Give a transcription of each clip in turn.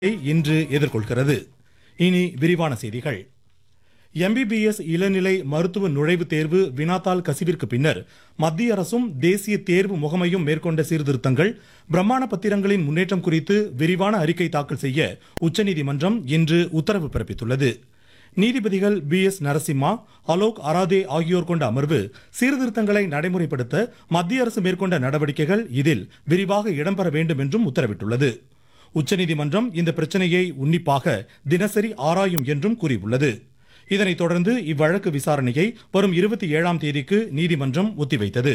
இன்று எதிர்கொள்கிறது இனி விரிவான செய்திகள் எம்பிபிஎஸ் இளநிலை மருத்துவ நுழைவுத் தேர்வு வினாத்தாள் கசிவிற்கு பின்னர் மத்திய அரசும் தேசிய தேர்வு முகமையும் மேற்கொண்ட சீர்திருத்தங்கள் பிரமாண பத்திரங்களின் முன்னேற்றம் குறித்து விரிவான அறிக்கை தாக்கல் செய்ய உச்சநீதிமன்றம் இன்று உத்தரவு பிறப்பித்துள்ளது நீதிபதிகள் பி எஸ் நரசிம்மா அலோக் அராதே ஆகியோர் கொண்ட அமர்வு சீர்திருத்தங்களை நடைமுறைப்படுத்த மத்திய அரசு மேற்கொண்ட நடவடிக்கைகள் இதில் விரிவாக இடம்பெற வேண்டும் என்றும் உத்தரவிட்டுள்ளது உச்சநீதிமன்றம் இந்த பிரச்சனையை உன்னிப்பாக தினசரி ஆராயும் என்றும் கூறியுள்ளது இதனைத் தொடர்ந்து இவ்வழக்கு விசாரணையை வரும் இருபத்தி ஏழாம் தேதிக்கு நீதிமன்றம் ஒத்திவைத்தது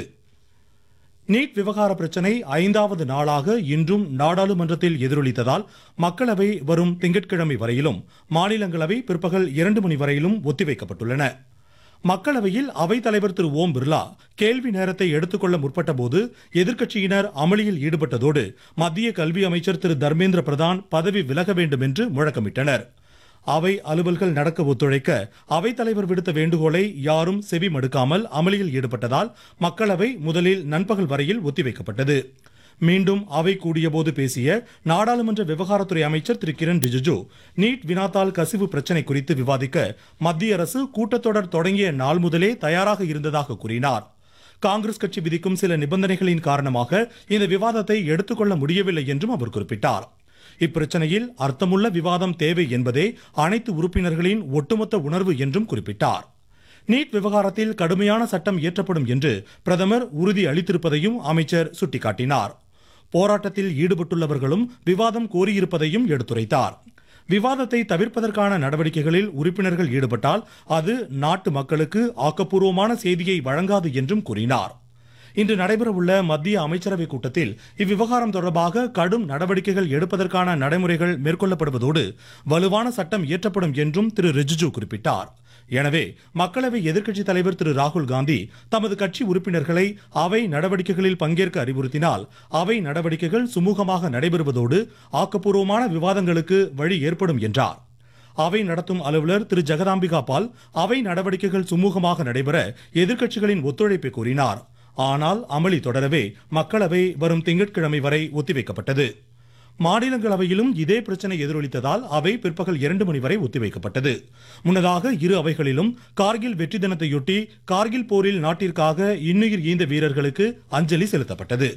நீட் விவகார பிரச்சனை ஐந்தாவது நாளாக இன்றும் நாடாளுமன்றத்தில் எதிரொலித்ததால் மக்களவை வரும் திங்கட்கிழமை வரையிலும் மாநிலங்களவை பிற்பகல் இரண்டு மணி வரையிலும் ஒத்திவைக்கப்பட்டுள்ளன மக்களவையில் அவைத்தலைவர் திரு ஓம் பிர்லா கேள்வி நேரத்தை எடுத்துக்கொள்ள முற்பட்டபோது எதிர்க்கட்சியினர் அமளியில் ஈடுபட்டதோடு மத்திய கல்வி அமைச்சர் திரு தர்மேந்திர பிரதான் பதவி விலக வேண்டும் என்று முழக்கமிட்டனர் அவை அலுவல்கள் நடக்க ஒத்துழைக்க அவைத்தலைவர் விடுத்த வேண்டுகோளை யாரும் செவி மடுக்காமல் அமளியில் ஈடுபட்டதால் மக்களவை முதலில் நண்பகல் வரையில் ஒத்திவைக்கப்பட்டது மீண்டும் அவை கூடியபோது பேசிய நாடாளுமன்ற விவகாரத்துறை அமைச்சர் திரு கிரண் ரிஜிஜு நீட் வினாத்தாள் கசிவு பிரச்சினை குறித்து விவாதிக்க மத்திய அரசு கூட்டத்தொடர் தொடங்கிய நாள் முதலே தயாராக இருந்ததாக கூறினார் காங்கிரஸ் கட்சி விதிக்கும் சில நிபந்தனைகளின் காரணமாக இந்த விவாதத்தை எடுத்துக்கொள்ள முடியவில்லை என்றும் அவர் குறிப்பிட்டார் இப்பிரச்சனையில் அர்த்தமுள்ள விவாதம் தேவை என்பதே அனைத்து உறுப்பினர்களின் ஒட்டுமொத்த உணர்வு என்றும் குறிப்பிட்டார் நீட் விவகாரத்தில் கடுமையான சட்டம் இயற்றப்படும் என்று பிரதமர் உறுதி அளித்திருப்பதையும் அமைச்சர் சுட்டிக்காட்டினார் போராட்டத்தில் ஈடுபட்டுள்ளவர்களும் விவாதம் கோரியிருப்பதையும் எடுத்துரைத்தார் விவாதத்தை தவிர்ப்பதற்கான நடவடிக்கைகளில் உறுப்பினர்கள் ஈடுபட்டால் அது நாட்டு மக்களுக்கு ஆக்கப்பூர்வமான செய்தியை வழங்காது என்றும் கூறினார் இன்று நடைபெறவுள்ள மத்திய அமைச்சரவை கூட்டத்தில் இவ்விவகாரம் தொடர்பாக கடும் நடவடிக்கைகள் எடுப்பதற்கான நடைமுறைகள் மேற்கொள்ளப்படுவதோடு வலுவான சட்டம் இயற்றப்படும் என்றும் திரு ரிஜிஜு குறிப்பிட்டார் எனவே மக்களவை எதிர்க்கட்சித் தலைவர் திரு ராகுல் காந்தி தமது கட்சி உறுப்பினர்களை அவை நடவடிக்கைகளில் பங்கேற்க அறிவுறுத்தினால் அவை நடவடிக்கைகள் சுமூகமாக நடைபெறுவதோடு ஆக்கப்பூர்வமான விவாதங்களுக்கு வழி ஏற்படும் என்றார் அவை நடத்தும் அலுவலர் திரு ஜெகதாம்பிகா பால் அவை நடவடிக்கைகள் சுமூகமாக நடைபெற எதிர்க்கட்சிகளின் ஒத்துழைப்பை கோரினார் ஆனால் அமளி தொடரவே மக்களவை வரும் திங்கட்கிழமை வரை ஒத்திவைக்கப்பட்டது மாநிலங்களவையிலும் இதே பிரச்சனை எதிரொலித்ததால் அவை பிற்பகல் இரண்டு மணி வரை ஒத்திவைக்கப்பட்டது முன்னதாக இரு அவைகளிலும் கார்கில் வெற்றி தினத்தையொட்டி கார்கில் போரில் நாட்டிற்காக இன்னுயிர் ஈந்த வீரர்களுக்கு அஞ்சலி செலுத்தப்பட்டது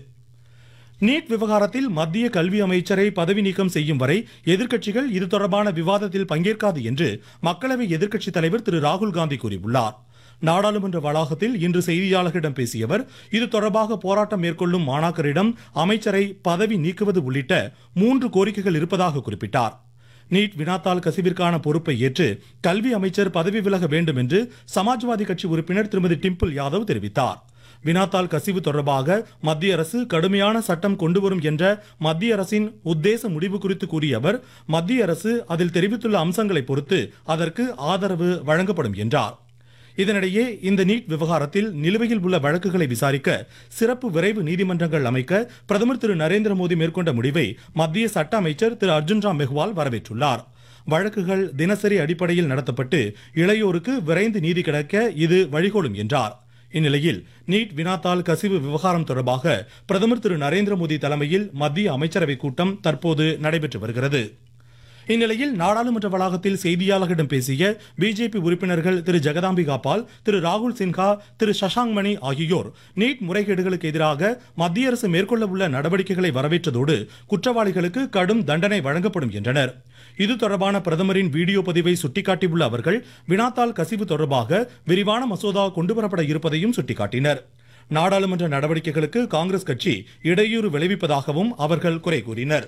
நீட் விவகாரத்தில் மத்திய கல்வி அமைச்சரை பதவி நீக்கம் செய்யும் வரை எதிர்க்கட்சிகள் இது தொடர்பான விவாதத்தில் பங்கேற்காது என்று மக்களவை எதிர்க்கட்சித் தலைவர் திரு ராகுல் காந்தி கூறியுள்ளார் நாடாளுமன்ற வளாகத்தில் இன்று செய்தியாளர்களிடம் பேசிய அவர் இது தொடர்பாக போராட்டம் மேற்கொள்ளும் மாணாக்கரிடம் அமைச்சரை பதவி நீக்குவது உள்ளிட்ட மூன்று கோரிக்கைகள் இருப்பதாக குறிப்பிட்டார் நீட் வினாத்தாள் கசிவிற்கான பொறுப்பை ஏற்று கல்வி அமைச்சர் பதவி விலக வேண்டும் என்று சமாஜ்வாதி கட்சி உறுப்பினர் திருமதி டிம்பிள் யாதவ் தெரிவித்தார் வினாத்தாள் கசிவு தொடர்பாக மத்திய அரசு கடுமையான சட்டம் கொண்டு வரும் என்ற மத்திய அரசின் உத்தேச முடிவு குறித்து கூறிய அவர் மத்திய அரசு அதில் தெரிவித்துள்ள அம்சங்களை பொறுத்து அதற்கு ஆதரவு வழங்கப்படும் என்றார் இதனிடையே இந்த நீட் விவகாரத்தில் நிலுவையில் உள்ள வழக்குகளை விசாரிக்க சிறப்பு விரைவு நீதிமன்றங்கள் அமைக்க பிரதமர் திரு நரேந்திர மோடி மேற்கொண்ட முடிவை மத்திய சட்ட அமைச்சர் திரு அர்ஜுன் ராம் மெஹ்வால் வரவேற்றுள்ளார் வழக்குகள் தினசரி அடிப்படையில் நடத்தப்பட்டு இளையோருக்கு விரைந்து நீதி கிடைக்க இது வழிகோலும் என்றார் இந்நிலையில் நீட் வினாத்தாள் கசிவு விவகாரம் தொடர்பாக பிரதமர் திரு நரேந்திர மோடி தலைமையில் மத்திய அமைச்சரவை கூட்டம் தற்போது நடைபெற்று வருகிறது இந்நிலையில் நாடாளுமன்ற வளாகத்தில் செய்தியாளர்களிடம் பேசிய பிஜேபி உறுப்பினர்கள் திரு ஜெகதாம்பிகா பால் திரு ராகுல் சின்ஹா திரு சஷாங் மணி ஆகியோர் நீட் முறைகேடுகளுக்கு எதிராக மத்திய அரசு மேற்கொள்ள உள்ள நடவடிக்கைகளை வரவேற்றதோடு குற்றவாளிகளுக்கு கடும் தண்டனை வழங்கப்படும் என்றனர் இது தொடர்பான பிரதமரின் வீடியோ பதிவை சுட்டிக்காட்டியுள்ள அவர்கள் வினாத்தாள் கசிவு தொடர்பாக விரிவான மசோதா கொண்டுவரப்பட இருப்பதையும் சுட்டிக்காட்டினர் நாடாளுமன்ற நடவடிக்கைகளுக்கு காங்கிரஸ் கட்சி இடையூறு விளைவிப்பதாகவும் அவர்கள் குறை கூறினர்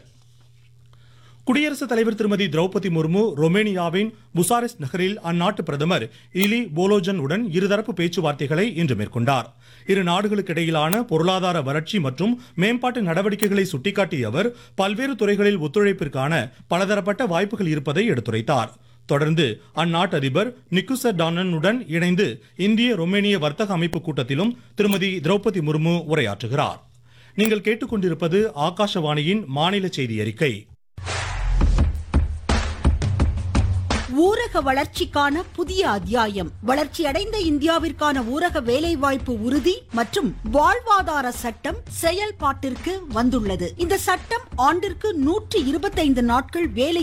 குடியரசுத் தலைவர் திருமதி திரௌபதி முர்மு ரொமேனியாவின் புசாரெஸ்ட் நகரில் அந்நாட்டு பிரதமர் இலி போலோஜன் உடன் இருதரப்பு பேச்சுவார்த்தைகளை இன்று மேற்கொண்டார் இரு நாடுகளுக்கு இடையிலான பொருளாதார வளர்ச்சி மற்றும் மேம்பாட்டு நடவடிக்கைகளை சுட்டிக்காட்டிய அவர் பல்வேறு துறைகளில் ஒத்துழைப்பிற்கான பலதரப்பட்ட வாய்ப்புகள் இருப்பதை எடுத்துரைத்தார் தொடர்ந்து அந்நாட்டு அதிபர் நிக்குசர் டானனுடன் இணைந்து இந்திய ரொமேனிய வர்த்தக அமைப்பு கூட்டத்திலும் திருமதி திரௌபதி முர்மு உரையாற்றுகிறார் நீங்கள் கேட்டுக்கொண்டிருப்பது ஆகாஷவாணியின் மாநில செய்தி அறிக்கை ஊரக வளர்ச்சிக்கான புதிய அத்தியாயம் வளர்ச்சியடைந்த இந்தியாவிற்கான ஊரக வேலைவாய்ப்பு உறுதி மற்றும் வாழ்வாதார சட்டம் செயல்பாட்டிற்கு வந்துள்ளது இந்த சட்டம் ஆண்டிற்கு நூற்றி இருபத்தைந்து நாட்கள் வேலை